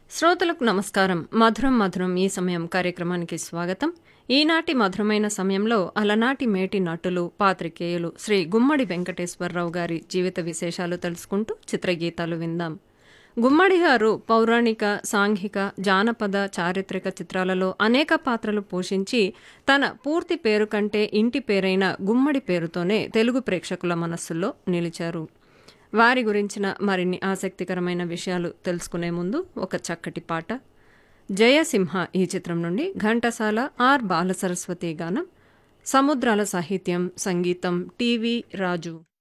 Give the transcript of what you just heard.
శ్రోతలకు నమస్కారం మధురం మధురం ఈ సమయం కార్యక్రమానికి స్వాగతం ఈనాటి మధురమైన సమయంలో అలనాటి మేటి నటులు పాత్రికేయులు శ్రీ గుమ్మడి వెంకటేశ్వరరావు గారి జీవిత విశేషాలు తెలుసుకుంటూ చిత్రగీతాలు విందాం గుమ్మడి గారు పౌరాణిక సాంఘిక జానపద చారిత్రక చిత్రాలలో అనేక పాత్రలు పోషించి తన పూర్తి పేరు కంటే ఇంటి పేరైన గుమ్మడి పేరుతోనే తెలుగు ప్రేక్షకుల మనస్సుల్లో నిలిచారు వారి గురించిన మరిన్ని ఆసక్తికరమైన విషయాలు తెలుసుకునే ముందు ఒక చక్కటి పాట జయసింహ ఈ చిత్రం నుండి ఘంటసాల ఆర్ బాలసరస్వతి గానం సముద్రాల సాహిత్యం సంగీతం టీవీ రాజు